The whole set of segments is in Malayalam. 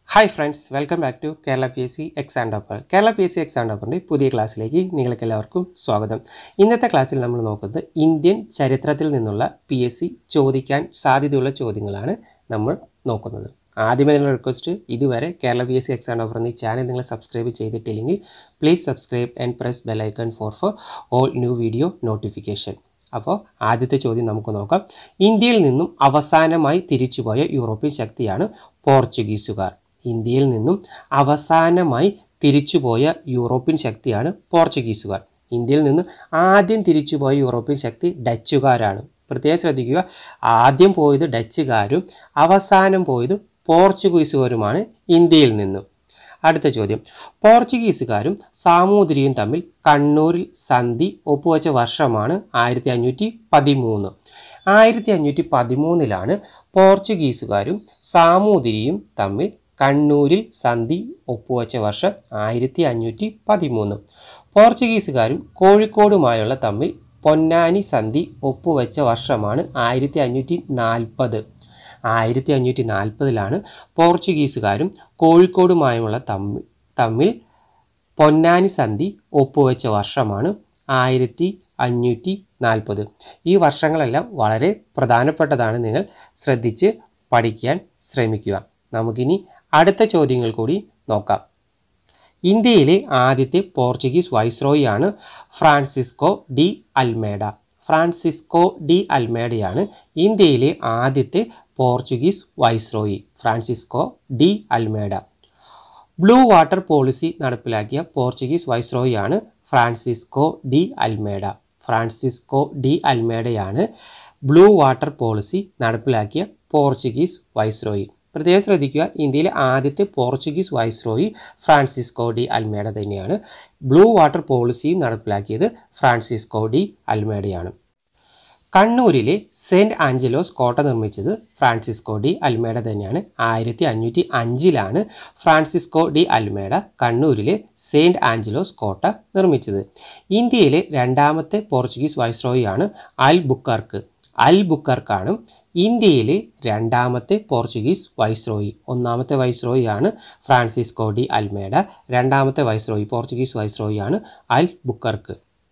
Hi friends welcome back to Kerala P S C exam topper Kerala P S C exam ടോപ്പറിൻ്റെ പുതിയ ക്ലാസ്സിലേക്ക് നിങ്ങൾക്ക് എല്ലാവർക്കും സ്വാഗതം ഇന്നത്തെ ക്ലാസ്സിൽ നമ്മൾ നോക്കുന്നത് ഇന്ത്യൻ ചരിത്രത്തിൽ നിന്നുള്ള പി എസ് സി ചോദിക്കാൻ സാധ്യതയുള്ള ചോദ്യങ്ങളാണ് നമ്മൾ നോക്കുന്നത് ആദ്യമേ നിങ്ങളുടെ റിക്വസ്റ്റ് ഇതുവരെ Kerala P S C exam topper എന്ന ഈ ചാനൽ നിങ്ങൾ സബ്സ്ക്രൈബ് ചെയ്തിട്ടില്ലെങ്കിൽ please subscribe and press bell icon for for all new video notification അപ്പോൾ ആദ്യത്തെ ചോദ്യം നമുക്ക് നോക്കാം ഇന്ത്യയിൽ നിന്നും അവസാനമായി തിരിച്ചുപോയ യൂറോപ്യൻ ശക്തിയാണ് പോർച്ചുഗീസുകാർ ഇന്ത്യയിൽ നിന്നും അവസാനമായി തിരിച്ചുപോയ യൂറോപ്യൻ ശക്തിയാണ് പോർച്ചുഗീസുകാർ ഇന്ത്യയിൽ നിന്നും ആദ്യം തിരിച്ചുപോയ യൂറോപ്യൻ ശക്തി ഡച്ചുകാരാണ് പ്രത്യേകം ശ്രദ്ധിക്കുക ആദ്യം പോയത് ഡച്ചുകാരും അവസാനം പോയത് പോർച്ചുഗീസുകാരുമാണ് ഇന്ത്യയിൽ നിന്നും അടുത്ത ചോദ്യം പോർച്ചുഗീസുകാരും സാമൂതിരിയും തമ്മിൽ കണ്ണൂരിൽ സന്ധി ഒപ്പുവെച്ച വർഷമാണ് ആയിരത്തി അഞ്ഞൂറ്റി പതിമൂന്ന് ആയിരത്തി അഞ്ഞൂറ്റി പതിമൂന്നിലാണ് പോർച്ചുഗീസുകാരും സാമൂതിരിയും തമ്മിൽ കണ്ണൂരിൽ സന്ധി ഒപ്പുവെച്ച വർഷം ആയിരത്തി അഞ്ഞൂറ്റി പതിമൂന്ന് പോർച്ചുഗീസുകാരും കോഴിക്കോടുമായുള്ള തമ്മിൽ പൊന്നാനി സന്ധി ഒപ്പുവെച്ച വർഷമാണ് ആയിരത്തി അഞ്ഞൂറ്റി നാൽപ്പത് ആയിരത്തി അഞ്ഞൂറ്റി നാൽപ്പതിലാണ് പോർച്ചുഗീസുകാരും കോഴിക്കോടുമായുമുള്ള തമ്മിൽ തമ്മിൽ പൊന്നാനി സന്ധി ഒപ്പുവെച്ച വർഷമാണ് ആയിരത്തി അഞ്ഞൂറ്റി നാൽപ്പത് ഈ വർഷങ്ങളെല്ലാം വളരെ പ്രധാനപ്പെട്ടതാണ് നിങ്ങൾ ശ്രദ്ധിച്ച് പഠിക്കാൻ ശ്രമിക്കുക നമുക്കിനി അടുത്ത ചോദ്യങ്ങൾ കൂടി നോക്കാം ഇന്ത്യയിലെ ആദ്യത്തെ പോർച്ചുഗീസ് വൈസ്രോയിയാണ് Francisco de Almeida Francisco de അൽമേഡയാണ് ഇന്ത്യയിലെ ആദ്യത്തെ Portuguese viceroy Francisco D Almeida blue water policy നടപ്പിലാക്കിയ പോർച്ചുഗീസ് വൈസ്രോയിയാണ് Francisco de Almeida Francisco de അൽമേഡയാണ് ബ്ലൂ വാട്ടർ പോളിസി നടപ്പിലാക്കിയ പോർച്ചുഗീസ് വൈസ്രോയി പ്രത്യേകം ശ്രദ്ധിക്കുക ഇന്ത്യയിലെ ആദ്യത്തെ Portuguese viceroy Francisco D Almeida തന്നെയാണ് ബ്ലൂ വാട്ടർ പോളിസി നടപ്പിലാക്കിയത് ഫ്രാൻസിസ്കോ ഡി അൽമേഡയാണ് കണ്ണൂരിലെ സെൻറ്റ് ആഞ്ചലോസ് കോട്ട നിർമ്മിച്ചത് ഫ്രാൻസിസ്കോ ഡി അൽമേഡ തന്നെയാണ് ആയിരത്തി അഞ്ഞൂറ്റി അഞ്ചിലാണ് ഫ്രാൻസിസ്കോ ഡി അൽമേഡ കണ്ണൂരിലെ സെയിൻറ്റ് ആഞ്ചലോസ് കോട്ട നിർമ്മിച്ചത് ഇന്ത്യയിലെ രണ്ടാമത്തെ പോർച്ചുഗീസ് വൈസ്രോയിയാണ് അൽ ബുക്കർക്ക് അൽ ബുക്കർക്കാണ് ഇന്ത്യയിലെ രണ്ടാമത്തെ പോർച്ചുഗീസ് വൈസ്രോയി ഒന്നാമത്തെ വൈസ്രോയിയാണ് ഫ്രാൻസിസ്കോ ഡി അൽമേഡ രണ്ടാമത്തെ വൈസ്രോയി പോർച്ചുഗീസ് വൈസ്രോയിയാണ് അൽ ബുക്കർക്ക്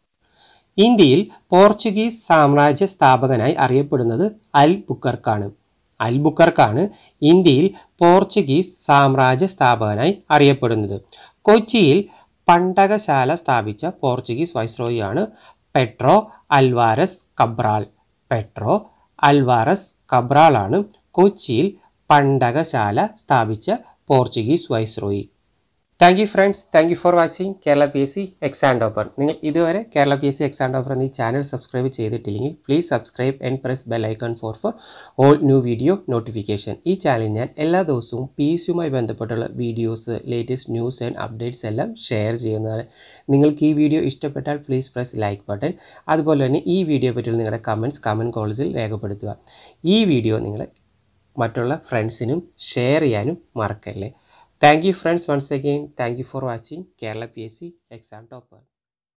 ഇന്ത്യയിൽ പോർച്ചുഗീസ് സാമ്രാജ്യ സ്ഥാപകനായി അറിയപ്പെടുന്നത് അൽ ബുക്കർക്കാണ് അൽ ബുക്കർക്കാണ് ഇന്ത്യയിൽ പോർച്ചുഗീസ് സാമ്രാജ്യ സ്ഥാപകനായി അറിയപ്പെടുന്നത് കൊച്ചിയിൽ പണ്ടകശാല സ്ഥാപിച്ച പോർച്ചുഗീസ് വൈസ്രോയിയാണ് Pedro Alvares Cabral Pedro Alvares കബ്രാളാണ് കൊച്ചിയിൽ പണ്ടകശാല സ്ഥാപിച്ച Portuguese viceroy thank you friends thank you for watching Kerala P S C exam topper നിങ്ങൾ ഇതുവരെ Kerala P S C exam topper എന്ന ഈ ചാനൽ സബ്സ്ക്രൈബ് ചെയ്തിട്ടില്ലെങ്കിൽ please subscribe and press bell icon for for all new video notification ഈ ചാനൽ ഞാൻ എല്ലാ ദിവസവും പി എസ് യുമായി ബന്ധപ്പെട്ടുള്ള videos latest news and updates എല്ലാം ഷെയർ ചെയ്യുന്നതാണ് നിങ്ങൾക്ക് ഈ വീഡിയോ ഇഷ്ടപ്പെട്ടാൽ പ്ലീസ് പ്രസ് ലൈക്ക് ബട്ടൺ അതുപോലെ തന്നെ ഈ വീഡിയോ പറ്റിയുള്ള നിങ്ങളുടെ കമൻറ്റ്സ് കമൻറ്റ് കോളേജിൽ രേഖപ്പെടുത്തുക ഈ വീഡിയോ നിങ്ങൾ മറ്റുള്ള ഫ്രണ്ട്സിനും ഷെയർ ചെയ്യാനും മറക്കല്ലേ Thank you friends once again. Thank you for watching Kerala PSC Exam Topper.